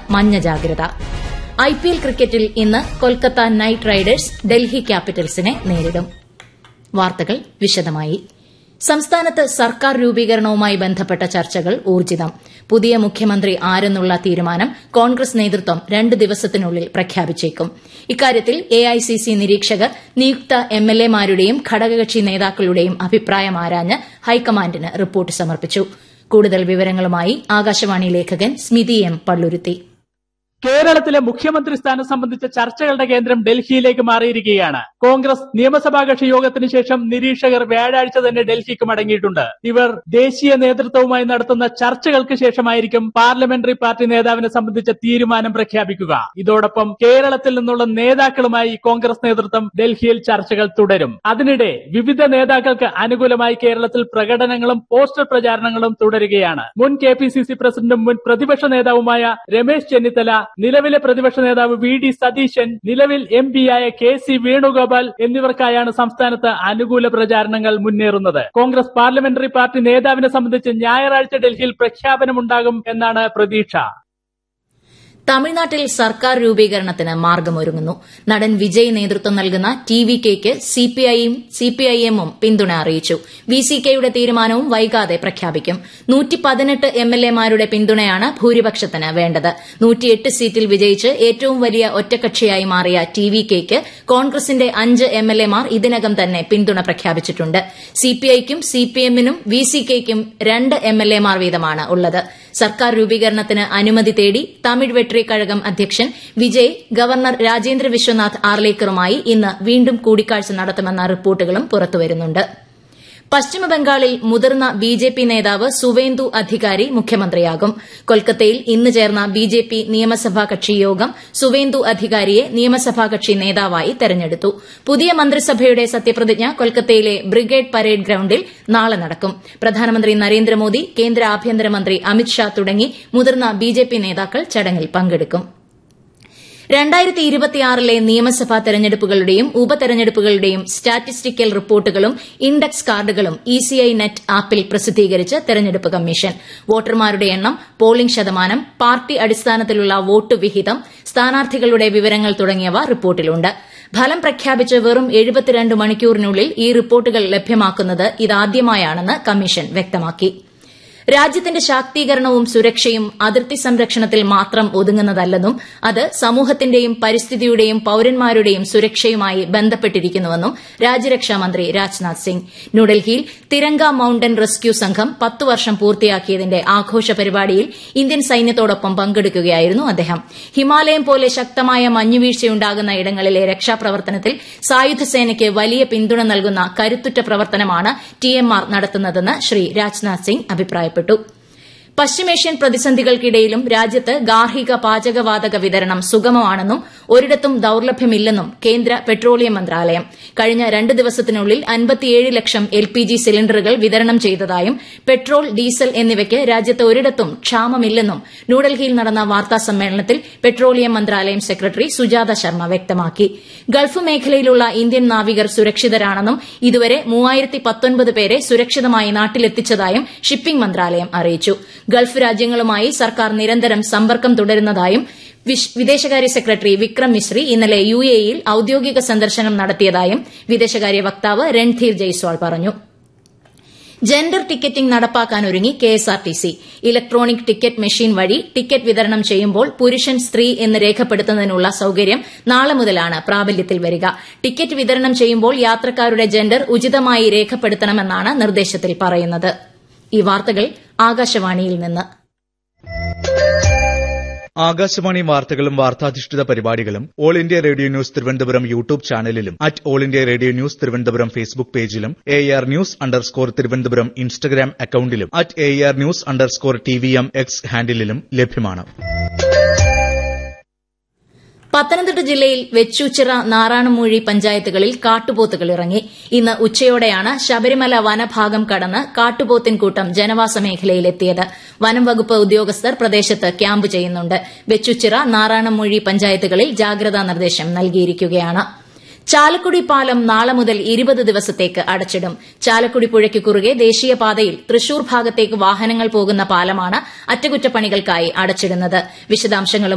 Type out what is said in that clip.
മഞ്ഞ ജാഗ്രത ഐപിഎൽ ക്രിക്കറ്റിൽ ഇന്ന് കൊൽക്കത്ത നൈറ്റ് റൈഡേഴ്സ് ഡൽഹി ക്യാപിറ്റൽസിനെ നേരിടും വാർത്തകൾ വിശദമായി സംസ്ഥാനത്ത് സർക്കാർ രൂപീകരണവുമായി ബന്ധപ്പെട്ട ചർച്ചകൾ ഊർജിതം പുതിയ മുഖ്യമന്ത്രി ആരെന്നുള്ള തീരുമാനം കോൺഗ്രസ് നേതൃത്വം രണ്ട് ദിവസത്തിനുള്ളിൽ പ്രഖ്യാപിച്ചേക്കും ഇക്കാര്യത്തിൽ എഐസിസി നിരീക്ഷകർ നിയുക്ത എംഎൽഎമാരുടെയും ഘടകകക്ഷി നേതാക്കളുടെയും അഭിപ്രായം ആരാഞ്ഞ് ഹൈക്കമാൻഡിന് റിപ്പോർട്ട് സമർപ്പിച്ചു കൂടുതൽ വിവരങ്ങളുമായി ആകാശവാണി ലേഖകൻ സ്മിതി എം പള്ളുരുത്തി കേരളത്തിലെ മുഖ്യമന്ത്രി സ്ഥാനം സംബന്ധിച്ച ചർച്ചകളുടെ കേന്ദ്രം ഡൽഹിയിലേക്ക് മാറിയിരിക്കുകയാണ് കോൺഗ്രസ് നിയമസഭാ കക്ഷി യോഗത്തിന് ശേഷം നിരീക്ഷകർ വ്യാഴാഴ്ച തന്നെ ഡൽഹിക്ക് മടങ്ങിയിട്ടുണ്ട് ഇവർ ദേശീയ നേതൃത്വവുമായി നടത്തുന്ന ചർച്ചകൾക്ക് ശേഷമായിരിക്കും പാർലമെന്ററി പാർട്ടി നേതാവിനെ സംബന്ധിച്ച തീരുമാനം പ്രഖ്യാപിക്കുക ഇതോടൊപ്പം കേരളത്തിൽ നിന്നുള്ള നേതാക്കളുമായി കോൺഗ്രസ് നേതൃത്വം ഡൽഹിയിൽ ചർച്ചകൾ തുടരും അതിനിടെ വിവിധ നേതാക്കൾക്ക് അനുകൂലമായി കേരളത്തിൽ പ്രകടനങ്ങളും പോസ്റ്റർ പ്രചാരണങ്ങളും തുടരുകയാണ് മുൻ കെ പി സി സി പ്രസിഡന്റും മുൻ പ്രതിപക്ഷ നേതാവുമായ രമേശ് ചെന്നിത്തല നിലവിലെ പ്രതിപക്ഷ നേതാവ് വി ഡി സതീശൻ നിലവിൽ എം പിയായ കെ സി വേണുഗോപാൽ എന്നിവർക്കായാണ് സംസ്ഥാനത്ത് അനുകൂല പ്രചാരണങ്ങൾ മുന്നേറുന്നത് കോൺഗ്രസ് പാർലമെന്ററി പാർട്ടി നേതാവിനെ സംബന്ധിച്ച് ഞായറാഴ്ച ഡൽഹിയിൽ പ്രഖ്യാപനമുണ്ടാകും എന്നാണ് പ്രതീക്ഷ തമിഴ്നാട്ടിൽ സർക്കാർ രൂപീകരണത്തിന് മാർഗമൊരുങ്ങുന്നു നടൻ വിജയ് നേതൃത്വം നൽകുന്ന ടി വി കെയ്ക്ക് സിപിഐയും സിപിഐഎമ്മും പിന്തുണ അറിയിച്ചു വി സി കെയുടെ തീരുമാനവും വൈകാതെ പ്രഖ്യാപിക്കും നൂറ്റിപ്പതിനെട്ട് എംഎൽഎമാരുടെ പിന്തുണയാണ് ഭൂരിപക്ഷത്തിന് വേണ്ടത് നൂറ്റിയെട്ട് സീറ്റിൽ വിജയിച്ച് ഏറ്റവും വലിയ ഒറ്റക്കക്ഷിയായി മാറിയ ടി വി കെയ്ക്ക് കോൺഗ്രസിന്റെ അഞ്ച് എംഎൽഎമാർ ഇതിനകം തന്നെ പിന്തുണ പ്രഖ്യാപിച്ചിട്ടുണ്ട് സിപിഐക്കും സിപിഎമ്മിനും വി സി കെയ്ക്കും രണ്ട് എംഎൽഎമാർ വീതമാണ് ഉള്ളത് സർക്കാർ രൂപീകരണത്തിന് അനുമതി തേടി തമിഴ് വെട്രി കഴകം അധ്യക്ഷൻ വിജയ് ഗവർണർ രാജേന്ദ്ര വിശ്വനാഥ് ആർലേക്കറുമായി ഇന്ന് വീണ്ടും കൂടിക്കാഴ്ച നടത്തുമെന്ന റിപ്പോർട്ടുകളും പുറത്തുവരുന്നുണ്ട് പശ്ചിമബംഗാളിൽ മുതിർന്ന ബി ജെ പി നേതാവ് സുവേന്ദു അധികാരി മുഖ്യമന്ത്രിയാകും കൊൽക്കത്തയിൽ ഇന്ന് ചേർന്ന ബി ജെ പി നിയമസഭാ കക്ഷി യോഗം സുവേന്ദു അധികാരിയെ നിയമസഭാ കക്ഷി നേതാവായി തെരഞ്ഞെടുത്തു പുതിയ മന്ത്രിസഭയുടെ സത്യപ്രതിജ്ഞ കൊൽക്കത്തയിലെ ബ്രിഗേഡ് പരേഡ് ഗ്രൌണ്ടിൽ നാളെ നടക്കും പ്രധാനമന്ത്രി നരേന്ദ്രമോദി കേന്ദ്ര ആഭ്യന്തരമന്ത്രി അമിത്ഷാ തുടങ്ങി മുതിർന്ന ബി ജെ പി നേതാക്കൾ ചടങ്ങിൽ പങ്കെടുക്കും രണ്ടായിരത്തി ഇരുപത്തിയാറിലെ നിയമസഭാ തെരഞ്ഞെടുപ്പുകളുടെയും ഉപതെരഞ്ഞെടുപ്പുകളുടെയും സ്റ്റാറ്റിസ്റ്റിക്കൽ റിപ്പോർട്ടുകളും ഇൻഡെക്സ് കാർഡുകളും ഇസിഐ നെറ്റ് ആപ്പിൽ പ്രസിദ്ധീകരിച്ച് തെരഞ്ഞെടുപ്പ് കമ്മീഷൻ വോട്ടർമാരുടെ എണ്ണം പോളിംഗ് ശതമാനം പാർട്ടി അടിസ്ഥാനത്തിലുള്ള വോട്ട് വിഹിതം സ്ഥാനാർത്ഥികളുടെ വിവരങ്ങൾ തുടങ്ങിയവ റിപ്പോർട്ടിലുണ്ട് ഫലം പ്രഖ്യാപിച്ച് വെറും എഴുപത്തിരണ്ട് മണിക്കൂറിനുള്ളിൽ ഈ റിപ്പോർട്ടുകൾ ലഭ്യമാക്കുന്നത് ഇതാദ്യമായാണെന്ന് കമ്മീഷൻ വ്യക്തമാക്കി രാജ്യത്തിന്റെ ശാക്തീകരണവും സുരക്ഷയും അതിർത്തി സംരക്ഷണത്തിൽ മാത്രം ഒതുങ്ങുന്നതല്ലെന്നും അത് സമൂഹത്തിന്റെയും പരിസ്ഥിതിയുടെയും പൌരന്മാരുടെയും സുരക്ഷയുമായി ബന്ധപ്പെട്ടിരിക്കുന്നുവെന്നും രാജ്യരക്ഷാമന്ത്രി രാജ്നാഥ് സിംഗ് ന്യൂഡൽഹിയിൽ തിരങ്ക മൌണ്ടൻ റെസ്ക്യൂ സംഘം പത്തു വർഷം പൂർത്തിയാക്കിയതിന്റെ ആഘോഷ പരിപാടിയിൽ ഇന്ത്യൻ സൈന്യത്തോടൊപ്പം പങ്കെടുക്കുകയായിരുന്നു അദ്ദേഹം ഹിമാലയം പോലെ ശക്തമായ മഞ്ഞുവീഴ്ചയുണ്ടാകുന്ന ഇടങ്ങളിലെ രക്ഷാപ്രവർത്തനത്തിൽ സായുധ സേനയ്ക്ക് വലിയ പിന്തുണ നൽകുന്ന കരുത്തുറ്റ പ്രവർത്തനമാണ് ടിഎംആർ നടത്തുന്നതെന്ന് ശ്രീ രാജ്നാഥ് സിംഗ് അഭിപ്രായപ്പെട്ടു പശ്ചിമേഷ്യൻ പ്രതിസന്ധികൾക്കിടയിലും രാജ്യത്ത് ഗാർഹിക പാചകവാതക വിതരണം സുഗമമാണെന്നും ഒരിടത്തും ദൌർലഭ്യമില്ലെന്നും കേന്ദ്ര പെട്രോളിയം മന്ത്രാലയം കഴിഞ്ഞ രണ്ട് ദിവസത്തിനുള്ളിൽ അൻപത്തിയേഴ് ലക്ഷം എൽ പി ജി സിലിണ്ടറുകൾ വിതരണം ചെയ്തതായും പെട്രോൾ ഡീസൽ എന്നിവയ്ക്ക് രാജ്യത്ത് ഒരിടത്തും ക്ഷാമമില്ലെന്നും ന്യൂഡൽഹിയിൽ നടന്ന വാർത്താ സമ്മേളനത്തിൽ പെട്രോളിയം മന്ത്രാലയം സെക്രട്ടറി സുജാത ശർമ്മ വ്യക്തമാക്കി ഗൾഫ് മേഖലയിലുള്ള ഇന്ത്യൻ നാവികർ സുരക്ഷിതരാണെന്നും ഇതുവരെ മൂവായിരത്തി പത്തൊൻപത് പേരെ സുരക്ഷിതമായി നാട്ടിലെത്തിച്ചതായും ഷിപ്പിംഗ് മന്ത്രാലയം അറിയിച്ചു ഗൾഫ് രാജ്യങ്ങളുമായി സർക്കാർ നിരന്തരം സമ്പർക്കം തുടരുന്നതായും വിദേശകാര്യ സെക്രട്ടറി വിക്രം മിശ്രി ഇന്നലെ യു എയിൽ ഔദ്യോഗിക സന്ദർശനം നടത്തിയതായും വിദേശകാര്യ വക്താവ് രൺധീർ ജയ്സ്വാൾ പറഞ്ഞു ജെൻഡർ ടിക്കറ്റിംഗ് നടപ്പാക്കാനൊരുങ്ങി കെഎസ്ആർടിസി ഇലക്ട്രോണിക് ടിക്കറ്റ് മെഷീൻ വഴി ടിക്കറ്റ് വിതരണം ചെയ്യുമ്പോൾ പുരുഷൻ സ്ത്രീ എന്ന് രേഖപ്പെടുത്തുന്നതിനുള്ള സൌകര്യം നാളെ മുതലാണ് പ്രാബല്യത്തിൽ വരിക ടിക്കറ്റ് വിതരണം ചെയ്യുമ്പോൾ യാത്രക്കാരുടെ ജെൻഡർ ഉചിതമായി രേഖപ്പെടുത്തണമെന്നാണ് നിർദ്ദേശത്തിൽ പറയുന്നത് ഈ വാർത്തകൾ ആകാശവാണിയിൽ നിന്ന് ആകാശവാണി വാർത്തകളും വാർത്താധിഷ്ഠിത പരിപാടികളും all India radio news Thiruvananthapuram YouTube ചാനലിലും at all India radio news Thiruvananthapuram Facebook പേജിലും A R news underscore Thiruvananthapuram Instagram അക്കൌണ്ടിലും at A R news underscore T V M X ഹാൻഡിലും ലഭ്യമാണ് പത്തനംതിട്ട ജില്ലയിൽ വെച്ചൂച്ചിറ നാറാണമൂഴി പഞ്ചായത്തുകളിൽ കാട്ടുപോത്തുകൾ ഇറങ്ങി ഇന്ന് ഉച്ചയോടെയാണ് ശബരിമല വനഭാഗം കടന്ന് കാട്ടുപോത്തിൻകൂട്ടം ജനവാസ മേഖലയിലെത്തിയത് വനം വകുപ്പ് ഉദ്യോഗസ്ഥർ പ്രദേശത്ത് ക്യാമ്പ് ചെയ്യുന്നുണ്ട് വെച്ചൂച്ചിറ നാറാണമൂഴി പഞ്ചായത്തുകളിൽ ജാഗ്രതാ നിർദ്ദേശം നൽകിയിരിക്കുകയാണ് ചാലക്കുടി പാലം നാളെ മുതൽ ഇരുപത് ദിവസത്തേക്ക് അടച്ചിടും ചാലക്കുടി പുഴയ്ക്ക് കുറുകെ ദേശീയപാതയിൽ തൃശൂർ ഭാഗത്തേക്ക് വാഹനങ്ങൾ പോകുന്ന പാലമാണ് അറ്റകുറ്റപ്പണികൾക്കായി അടച്ചിടുന്നത് വിശദാംശങ്ങളും